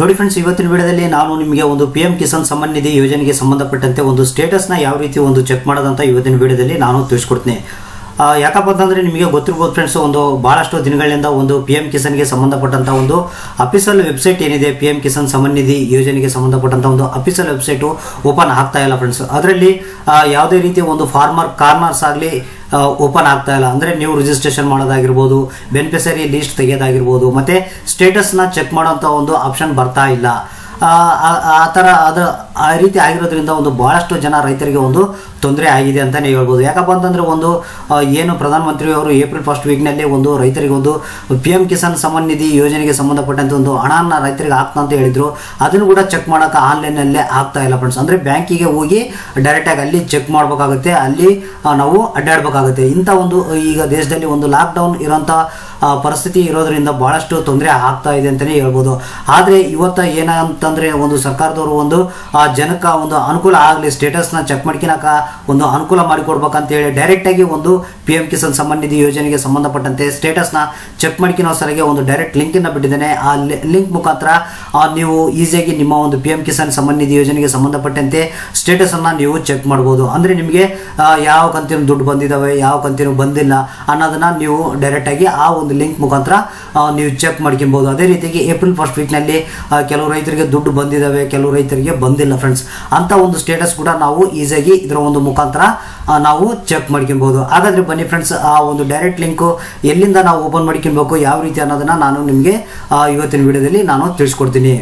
ನೋಡಿ ಫ್ರೆಂಡ್ಸ್ ಇವತ್ತಿನ ವಿಡಿಯೋದಲ್ಲಿ ನಾನು ನಿಮಗೆ ಒಂದು ಪಿ ಎಂ ಕಿಸಾನ್ ಸಮ್ಮಾನ್ ನಿಧಿ ಯೋಜನೆಗೆ ಸಂಬಂಧಪಟ್ಟಂತೆ ಒಂದು ಸ್ಟೇಟಸ್ನ ಯಾವ ರೀತಿ ಒಂದು ಚೆಕ್ ಮಾಡೋದಂತ ಇವತ್ತಿನ ವಿಡಿಯೋದಲ್ಲಿ ನಾನು ತಿಳಿಸ್ಕೊಡ್ತೀನಿ ಆ, ಯಾಕಪ್ಪ ಅಂತಂದ್ರೆ ನಿಮಗೆ ಗೊತ್ತಿರ್ಬೋದು ಫ್ರೆಂಡ್ಸ್ ಒಂದು ಬಹಳಷ್ಟು ದಿನಗಳಿಂದ ಒಂದು ಪಿ ಎಂ ಕಿಸಾನ್ಗೆ ಸಂಬಂಧಪಟ್ಟಂತ ಒಂದು ಅಫಿಷಿಯಲ್ ವೆಬ್ಸೈಟ್ ಏನಿದೆ ಪಿ ಎಂ ಕಿಸಾನ್ ಸಮ್ಮಾನ್ ನಿಧಿ ಯೋಜನೆಗೆ ಸಂಬಂಧಪಟ್ಟಂತ ಒಂದು ಅಫಿಷಿಯಲ್ ವೆಬ್ಸೈಟು ಓಪನ್ ಆಗ್ತಾ ಇಲ್ಲ ಫ್ರೆಂಡ್ಸ್ ಅದರಲ್ಲಿ ಯಾವುದೇ ರೀತಿ ಒಂದು ಫಾರ್ಮರ್ ಕಾರ್ನರ್ಸ್ ಆಗಲಿ ಓಪನ್ ಆಗ್ತಾ ಇಲ್ಲ ಅಂದರೆ ನೀವು ರಿಜಿಸ್ಟ್ರೇಷನ್ ಮಾಡೋದಾಗಿರ್ಬೋದು ಬೆನಿಫಿಷರಿ ಲಿಸ್ಟ್ ತೆಗೆಯೋದಾಗಿರ್ಬೋದು ಮತ್ತು ಸ್ಟೇಟಸ್ನ ಚೆಕ್ ಮಾಡೋಂಥ ಒಂದು ಆಪ್ಷನ್ ಬರ್ತಾ ಇಲ್ಲ ಆ, ಆ- ಆ ಥರ ಅದು ಆ ರೀತಿ ಆಗಿರೋದ್ರಿಂದ ಒಂದು ಭಾಳಷ್ಟು ಜನ ರೈತರಿಗೆ ಒಂದು ತೊಂದರೆ ಆಗಿದೆ ಅಂತಲೇ ಹೇಳ್ಬೋದು ಯಾಕಪ್ಪ ಅಂತಂದರೆ ಒಂದು ಆ, ಏನು ಪ್ರಧಾನಮಂತ್ರಿಯವರು ಏಪ್ರಿಲ್ ಫಸ್ಟ್ ವೀಕ್ನಲ್ಲಿ ಒಂದು ರೈತರಿಗೆ ಒಂದು ಪಿ ಎಂ ಕಿಸಾನ್ ಸಮ್ಮಾನ್ ನಿಧಿ ಯೋಜನೆಗೆ ಸಂಬಂಧಪಟ್ಟಂತೆ ಒಂದು ಹಣನ ರೈತರಿಗೆ ಹಾಕ್ತಾ ಅಂತ ಹೇಳಿದ್ರು ಅದನ್ನು ಕೂಡ ಚೆಕ್ ಮಾಡೋಕೆ ಆನ್ಲೈನಲ್ಲೇ ಆಗ್ತಾ ಇಲ್ಲ ಫ್ರೆಂಡ್ಸ್ ಅಂದರೆ ಬ್ಯಾಂಕಿಗೆ ಹೋಗಿ ಡೈರೆಕ್ಟಾಗಿ ಅಲ್ಲಿ ಚೆಕ್ ಮಾಡಬೇಕಾಗುತ್ತೆ ಅಲ್ಲಿ ಆ, ನಾವು ಅಡ್ಡಾಡಬೇಕಾಗುತ್ತೆ ಇಂಥ ಒಂದು ಈಗ ದೇಶದಲ್ಲಿ ಒಂದು ಲಾಕ್ಡೌನ್ ಇರೋಂಥ ಆ, ಪರಿಸ್ಥಿತಿ ಇರೋದ್ರಿಂದ ಭಾಳಷ್ಟು ತೊಂದರೆ ಆಗ್ತಾ ಇದೆ ಅಂತಲೇ ಹೇಳ್ಬೋದು ಆದರೆ ಇವತ್ತು ಏನಂತಂದರೆ ಒಂದು ಸರ್ಕಾರದವರು ಒಂದು ಆ ಜನಕ್ಕೆ ಒಂದು ಅನುಕೂಲ ಆಗಲಿ ಸ್ಟೇಟಸ್ನ ಚೆಕ್ ಮಾಡ್ಕೊಳಕ ಒಂದು ಅನುಕೂಲ ಮಾಡಿಕೊಡ್ಬೇಕಂತೇಳಿ ಡೈರೆಕ್ಟಾಗಿ ಒಂದು ಪಿ ಎಂ ಕಿಸಾನ್ ಸಮ್ಮಾನ್ ನಿಧಿ ಯೋಜನೆಗೆ ಸಂಬಂಧಪಟ್ಟಂತೆ ಸ್ಟೇಟಸ್ನ ಚೆಕ್ ಮಾಡ್ಕೊಳೋ ಸರಿಗೆ ಒಂದು ಡೈರೆಕ್ಟ್ ಲಿಂಕನ್ನು ಬಿಟ್ಟಿದ್ದೇನೆ ಆ ಲಿಂಕ್ ಮುಖಾಂತರ ಆ, ನೀವು ಈಸಿಯಾಗಿ ನಿಮ್ಮ ಒಂದು ಪಿ ಎಂ ಕಿಸಾನ್ ಸಮ್ಮಾನ್ ನಿಧಿ ಯೋಜನೆಗೆ ಸಂಬಂಧಪಟ್ಟಂತೆ ಸ್ಟೇಟಸನ್ನು ನೀವು ಚೆಕ್ ಮಾಡ್ಬೋದು ಅಂದರೆ ನಿಮಗೆ ಆ, ಯಾವ ಕಂತಿನ ದುಡ್ಡು ಬಂದಿದ್ದಾವೆ ಯಾವ ಕಂತಿನ ಬಂದಿಲ್ಲ ಅನ್ನೋದನ್ನ ನೀವು ಡೈರೆಕ್ಟಾಗಿ ಆ ಒಂದು ಲಿಂಕ್ ಮುಖಾಂತರ ಆ, ನೀವು ಚೆಕ್ ಮಾಡ್ಕೊಬೋದು ಅದೇ ರೀತಿಯಾಗಿ ಏಪ್ರಿಲ್ ಫಸ್ಟ್ ವೀಕ್ನಲ್ಲಿ ಕೆಲವು ರೈತರಿಗೆ ದುಡ್ಡು ಬಂದಿದ್ದಾವೆ ಕೆಲವು ರೈತರಿಗೆ ಬಂದಿಲ್ಲ ಫ್ರೆಂಡ್ಸ್ ಅಂತ ಒಂದು ಸ್ಟೇಟಸ್ ಕೂಡ ನಾವು ಈಸಿಯಾಗಿ ಇದರ ಒಂದು ಮುಖಾಂತರ ಆ, ನಾವು ಚೆಕ್ ಮಾಡ್ಕೊಬೋದು ಹಾಗಾದ್ರೆ ಬನ್ನಿ ಫ್ರೆಂಡ್ಸ್ ಆ ಒಂದು ಡೈರೆಕ್ಟ್ ಲಿಂಕು ಎಲ್ಲಿಂದ ನಾವು ಓಪನ್ ಮಾಡ್ಕೊಬೇಕು ಯಾವ ರೀತಿ ಅನ್ನೋದನ್ನ ನಾನು ನಿಮಗೆ ಆ, ಇವತ್ತಿನ ವಿಡಿಯೋದಲ್ಲಿ ನಾನು ತಿಳಿಸ್ಕೊಡ್ತೀನಿ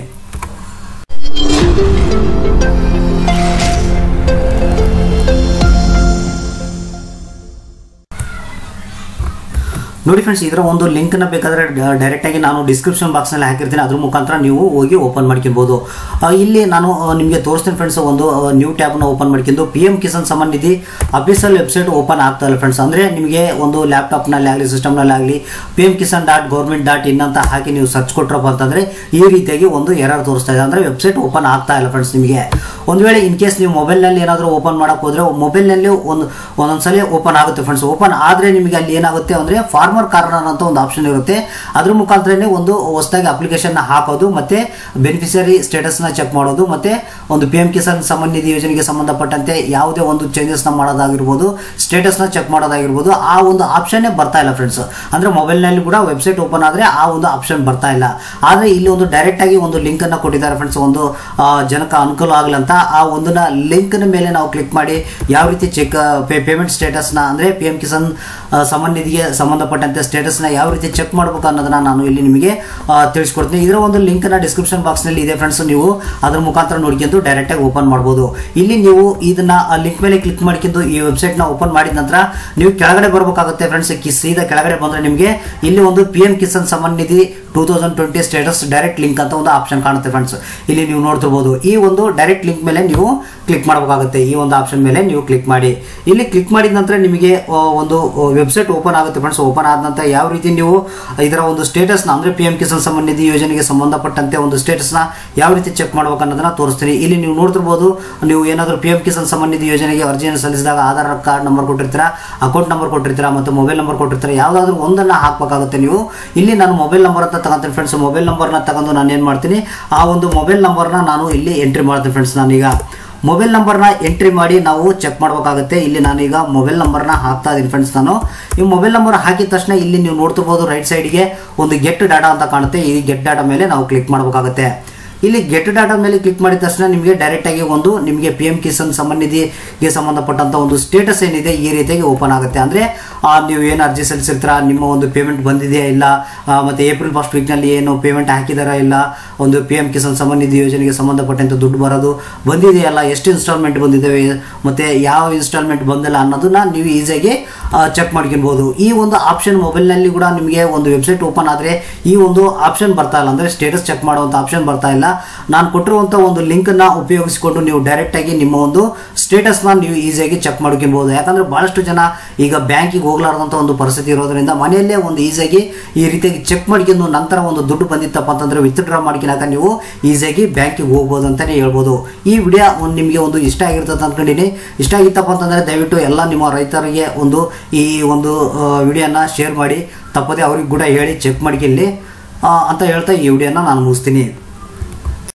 ನೋಡಿ ಫ್ರೆಂಡ್ಸ್ ಇದರ ಒಂದು ಲಿಂಕ್ನ ಬೇಕಾದರೆ ಡೈರೆಕ್ಟಾಗಿ ನಾನು ಡಿಸ್ಕ್ರಿಪ್ಷನ್ ಬಾಕ್ಸ್ನಲ್ಲಿ ಹಾಕಿರ್ತೀನಿ ಅದ್ರ ಮುಖಾಂತರ ನೀವು ಹೋಗಿ ಓಪನ್ ಮಾಡ್ಕೊಬೋದು ಆ, ಇಲ್ಲಿ ನಾನು ನಿಮಗೆ ತೋರಿಸ್ತೀನಿ ಫ್ರೆಂಡ್ಸ್ ಒಂದು ನ್ಯೂ ಟ್ಯಾಬ್ನ ಓಪನ್ ಮಾಡ್ಕೊಂಡು P M Kisan Samman Nidhi official website open ಆಗ್ತಾ ಇಲ್ಲ ಫ್ರೆಂಡ್ಸ್ ಅಂದರೆ ನಿಮಗೆ ಒಂದು ಲ್ಯಾಪ್ಟಾಪ್ನಲ್ಲಿ ಆಗಲಿ ಸಿಸ್ಟಮ್ನಲ್ಲಿ ಆಗಲಿ P M Kisan dot government dot in ಅಂತ ಹಾಕಿ ನೀವು ಸರ್ಚ್ ಕೊಟ್ರಪ್ಪ ಅಂತಂದರೆ ಈ ರೀತಿಯಾಗಿ ಒಂದು ಎರರ್ ತೋರಿಸ್ತಾ ಇದೆ ಅಂದರೆ ವೆಬ್ಸೈಟ್ ಓಪನ್ ಆಗ್ತಾ ಇಲ್ಲ ಫ್ರೆಂಡ್ಸ್ ನಿಮಗೆ ಒಂದು ವೇಳೆ ಇನ್ ಕೇಸ್ ನೀವು ಮೊಬೈಲ್ನಲ್ಲಿ ಏನಾದರೂ ಓಪನ್ ಮಾಡೋಕೆ ಹೋದರೆ ಮೊಬೈಲ್ನಲ್ಲಿ ಒಂದು ಒಂದೊಂದ್ಸಲಿ ಓಪನ್ ಆಗುತ್ತೆ ಫ್ರೆಂಡ್ಸ್ ಓಪನ್ ಆದರೆ ನಿಮಗೆ ಅಲ್ಲಿ ಏನಾಗುತ್ತೆ ಅಂದರೆ ಫಾರ್ಮರ್ ಕಾರ್ನರ್ ಅಂತ ಒಂದು ಆಪ್ಷನ್ ಇರುತ್ತೆ ಅದ್ರ ಮುಖಾಂತರನೇ ಒಂದು ಹೊಸದಾಗಿ ಅಪ್ಲಿಕೇಶನ್ನ ಹಾಕೋದು ಮತ್ತು ಬೆನಿಫಿಷರಿ ಸ್ಟೇಟಸ್ನ ಚೆಕ್ ಮಾಡೋದು ಮತ್ತು ಒಂದು ಪಿ ಎಂ ಕಿಸಾನ್ ಸಮ್ಮಾನ್ ನಿಧಿ ಯೋಜನೆಗೆ ಸಂಬಂಧಪಟ್ಟಂತೆ ಯಾವುದೇ ಒಂದು ಚೇಂಜಸ್ನ ಮಾಡೋದಾಗಿರ್ಬೋದು ಸ್ಟೇಟಸ್ನ ಚೆಕ್ ಮಾಡೋದಾಗಿರ್ಬೋದು ಆ ಒಂದು ಆಪ್ಷನ್ನೇ ಬರ್ತಾ ಇಲ್ಲ ಫ್ರೆಂಡ್ಸ್ ಅಂದರೆ ಮೊಬೈಲ್ನಲ್ಲಿ ಕೂಡ ವೆಬ್ಸೈಟ್ ಓಪನ್ ಆದರೆ ಆ ಒಂದು ಆಪ್ಷನ್ ಬರ್ತಾ ಇಲ್ಲ ಆದರೆ ಇಲ್ಲಿ ಒಂದು ಡೈರೆಕ್ಟಾಗಿ ಒಂದು ಲಿಂಕನ್ನು ಕೊಟ್ಟಿದ್ದಾರೆ ಫ್ರೆಂಡ್ಸ್ ಒಂದು ಆ, ಜನಕ್ಕೆ ಅನುಕೂಲ ಆಗಲಿ ಅಂತ ಆ ಒಂದನ್ನ ಲಿಂಕ್ನ ಮೇಲೆ ನಾವು ಕ್ಲಿಕ್ ಮಾಡಿ ಯಾವ ರೀತಿ ಚೆಕ್ ಪೇಮೆಂಟ್ ಸ್ಟೇಟಸ್ನ ಅಂದರೆ ಪಿ ಎಂ ಕಿಸಾನ್ ಆ, ಸಮ್ಮಾನ್ ನಿಧಿಗೆ ಸಂಬಂಧಪಟ್ಟಂತೆ ಸ್ಟೇಟಸ್ನ ಯಾವ ರೀತಿ ಚೆಕ್ ಮಾಡಬೇಕು ಅನ್ನೋದನ್ನ ನಾನು ಇಲ್ಲಿ ನಿಮಗೆ ಆ, ತಿಳಿಸ್ಕೊಡ್ತೀನಿ ಇದರ ಒಂದು ಲಿಂಕ್ನ ಡಿಸ್ಕ್ರಿಪ್ಷನ್ ಬಾಕ್ಸ್ನಲ್ಲಿ ಇದೆ ಫ್ರೆಂಡ್ಸ್ ನೀವು ಅದ್ರ ಮುಖಾಂತರ ನೋಡ್ಕೊಂಡು ಡೈರೆಕ್ಟಾಗಿ ಓಪನ್ ಮಾಡ್ಬೋದು ಇಲ್ಲಿ ನೀವು ಇದನ್ನ ಲಿಂಕ್ ಮೇಲೆ ಕ್ಲಿಕ್ ಮಾಡ್ಕೊಂಡು ಈ ವೆಬ್ಸೈಟ್ನ ಓಪನ್ ಮಾಡಿದ ನಂತರ ನೀವು ಕೆಳಗಡೆ ಬರಬೇಕಾಗುತ್ತೆ ಫ್ರೆಂಡ್ಸ್ ಸೀದಾ ಕೆಳಗಡೆ ಬಂದರೆ ನಿಮಗೆ ಇಲ್ಲಿ ಒಂದು P M Kisan Samman Nidhi two thousand twenty status direct link ಅಂತ ಒಂದು ಆಪ್ಷನ್ ಕಾಣುತ್ತೆ ಫ್ರೆಂಡ್ಸ್ ಇಲ್ಲಿ ನೀವು ನೋಡ್ತಿರ್ಬೋದು ಈ ಒಂದು ಡೈರೆಕ್ಟ್ ಲಿಂಕ್ ಮೇಲೆ ನೀವು ಕ್ಲಿಕ್ ಮಾಡಬೇಕಾಗುತ್ತೆ ಈ ಒಂದು ಆಪ್ಷನ್ ಮೇಲೆ ನೀವು ಕ್ಲಿಕ್ ಮಾಡಿ ಇಲ್ಲಿ ಕ್ಲಿಕ್ ಮಾಡಿದ ನಂತರ ನಿಮಗೆ ಆ, ಒಂದು ವೆಬ್ಸೈಟ್ ಓಪನ್ ಆಗುತ್ತೆ ಫ್ರೆಂಡ್ಸ್ ಓಪನ್ ಆದ ನಂತರ ಯಾವ ರೀತಿ ನೀವು ಇದರ ಒಂದು ಸ್ಟೇಟಸ್ನ ಅಂದರೆ ಪಿ ಎಂ ಕಿಸಾನ್ ಸಮ್ಮಾನ್ ನಿಧಿ ಯೋಜನೆಗೆ ಸಂಬಂಧಪಟ್ಟಂತೆ ಒಂದು ಸ್ಟೇಟಸ್ನ ಯಾವ ರೀತಿ ಚೆಕ್ ಮಾಡ್ಬೇಕು ಅನ್ನೋದನ್ನ ತೋರಿಸ್ತೀನಿ ಇಲ್ಲಿ ನೀವು ನೋಡ್ತಿರ್ಬೋದು ನೀವು ಏನಾದರೂ ಪಿ ಎಂ ಕಿಸಾನ್ ಸಮ್ಮಾನ್ ನಿಧಿ ಯೋಜನೆಗೆ ಅರ್ಜಿಯನ್ನು ಸಲ್ಲಿಸಿದಾಗ ಆಧಾರ್ ಕಾರ್ಡ್ ನಂಬರ್ ಕೊಟ್ಟಿರ್ತೀರಾ ಅಕೌಂಟ್ ನಂಬರ್ ಕೊಟ್ಟಿರ್ತೀರಾ ಮತ್ತು ಮೊಬೈಲ್ ನಂಬರ್ ಕೊಟ್ಟಿರ್ತೀರಾ ಯಾವುದಾದ್ರೂ ಒಂದನ್ನು ಹಾಕಬೇಕಾಗುತ್ತೆ ನೀವು ಇಲ್ಲಿ ನಾನು ಮೊಬೈಲ್ ನಂಬರ್ ಅಂತ ತಗೊಂತೀನಿ ಫ್ರೆಂಡ್ಸ್ ಮೊಬೈಲ್ ನಂಬರ್ನ ತಗೊಂಡು ನಾನು ಏನು ಮಾಡ್ತೀನಿ ಆ ಒಂದು ಮೊಬೈಲ್ ನಂಬರ್ನ ನಾನು ಇಲ್ಲಿ ಎಂಟ್ರಿ ಮಾಡ್ತೀನಿ ಫ್ರೆಂಡ್ಸ್ ನಾನೀಗ ಮೊಬೈಲ್ ನಂಬರ್ನ ಎಂಟ್ರಿ ಮಾಡಿ ನಾವು ಚೆಕ್ ಮಾಡಬೇಕಾಗುತ್ತೆ ಇಲ್ಲಿ ನಾನೀಗ ಮೊಬೈಲ್ ನಂಬರ್ನ ಹಾಕ್ತಾ ಇದ್ದೀನಿ ಫ್ರೆಂಡ್ಸ್ ನಾನು ಈ ಮೊಬೈಲ್ ನಂಬರ್ ಹಾಕಿದ ತಕ್ಷಣ ಇಲ್ಲಿ ನೀವು ನೋಡ್ತಿರ್ಬೋದು ರೈಟ್ ಸೈಡ್ಗೆ ಒಂದು ಗೆಟ್ ಡಾಟಾ ಅಂತ ಕಾಣುತ್ತೆ ಈ ಗೆಟ್ ಡಾಟಾ ಮೇಲೆ ನಾವು ಕ್ಲಿಕ್ ಮಾಡಬೇಕಾಗುತ್ತೆ ಇಲ್ಲಿ ಗೆಟ್ ಡಾಟಾ ಮೇಲೆ ಕ್ಲಿಕ್ ಮಾಡಿದ ತಕ್ಷಣ ನಿಮಗೆ ಡೈರೆಕ್ಟಾಗಿ ಒಂದು ನಿಮಗೆ ಪಿ ಎಂ ಕಿಸಾನ್ ಸಮ್ಮಾನ್ ನಿಧಿಗೆ ಸಂಬಂಧಪಟ್ಟಂಥ ಒಂದು ಸ್ಟೇಟಸ್ ಏನಿದೆ ಈ ರೀತಿಯಾಗಿ ಓಪನ್ ಆಗುತ್ತೆ ಅಂದರೆ ನೀವು ಏನು ಅರ್ಜಿ ಸಲ್ಲಿಸಿರ್ತೀರ ನಿಮ್ಮ ಒಂದು ಪೇಮೆಂಟ್ ಬಂದಿದೆಯಾ ಇಲ್ಲ ಆ, ಮತ್ತು ಏಪ್ರಿಲ್ ಫಸ್ಟ್ ವೀಕ್ನಲ್ಲಿ ಏನು ಪೇಮೆಂಟ್ ಹಾಕಿದಾರಾ ಇಲ್ಲ ಒಂದು ಪಿ ಎಂ ಕಿಸಾನ್ ಸಮ್ಮಾನ್ ನಿಧಿ ಯೋಜನೆಗೆ ಸಂಬಂಧಪಟ್ಟಂತೆ ದುಡ್ಡು ಬರೋದು ಬಂದಿದೆಯಲ್ಲ ಎಷ್ಟು ಇನ್ಸ್ಟಾಲ್ಮೆಂಟ್ ಬಂದಿದ್ದಾವೆ ಮತ್ತು ಯಾವ ಇನ್ಸ್ಟಾಲ್ಮೆಂಟ್ ಬಂದಿಲ್ಲ ಅನ್ನೋದನ್ನ ನೀವು ಈಸಿಯಾಗಿ ಚೆಕ್ ಮಾಡ್ಕೊಬೋದು ಈ ಒಂದು ಆಪ್ಷನ್ ಮೊಬೈಲ್ನಲ್ಲಿ ಕೂಡ ನಿಮಗೆ ಒಂದು ವೆಬ್ಸೈಟ್ ಓಪನ್ ಆದರೆ ಈ ಒಂದು ಆಪ್ಷನ್ ಬರ್ತಾ ಇಲ್ಲ ಅಂದರೆ ಸ್ಟೇಟಸ್ ಚೆಕ್ ಮಾಡುವಂಥ ಆಪ್ಷನ್ ಬರ್ತಾ ಇಲ್ಲ ನಾನು ಕೊಟ್ಟಿರುವಂಥ ಒಂದು ಲಿಂಕನ್ನು ಉಪಯೋಗಿಸಿಕೊಂಡು ನೀವು ಡೈರೆಕ್ಟಾಗಿ ನಿಮ್ಮ ಒಂದು ಸ್ಟೇಟಸ್ನ ನೀವು ಈಸಿಯಾಗಿ ಚೆಕ್ ಮಾಡ್ಕೊಬೋದು ಯಾಕಂದರೆ ಭಾಳಷ್ಟು ಜನ ಈಗ ಬ್ಯಾಂಕಿಗೆ ಹೋಗ್ಲಾರ್ದಂಥ ಒಂದು ಪರಿಸ್ಥಿತಿ ಇರೋದ್ರಿಂದ ಮನೆಯಲ್ಲೇ ಒಂದು ಈಸಿಯಾಗಿ ಈ ರೀತಿಯಾಗಿ ಚೆಕ್ ಮಾಡ್ಕೊಂಡು ನಂತರ ಒಂದು ದುಡ್ಡು ಬಂದಿತ್ತಪ್ಪ ಅಂತಂದರೆ ವಿತ್ಡ್ರಾ ಮಾಡ್ಕೊಳಕ ನೀವು ಈಸಿಯಾಗಿ ಬ್ಯಾಂಕಿಗೆ ಹೋಗ್ಬೋದು ಅಂತಲೇ ಹೇಳ್ಬೋದು ಈ ವಿಡಿಯೋ ಒಂದು ನಿಮಗೆ ಒಂದು ಇಷ್ಟ ಆಗಿರ್ತದೆ ಅಂದ್ಕೊಂಡಿನಿ ಇಷ್ಟ ಆಗಿತ್ತಪ್ಪ ಅಂತಂದರೆ ದಯವಿಟ್ಟು ಎಲ್ಲ ನಿಮ್ಮ ರೈತರಿಗೆ ಒಂದು ಈ ಒಂದು ವಿಡಿಯೋನ ಶೇರ್ ಮಾಡಿ ತಪ್ಪದೆ ಅವ್ರಿಗೆ ಕೂಡ ಹೇಳಿ ಚೆಕ್ ಮಾಡ್ಕೊಳ್ಳಿ ಆ, ಅಂತ ಹೇಳ್ತಾ ಈ ವಿಡಿಯೋನ ನಾನು ಮುಗಿಸ್ತೀನಿ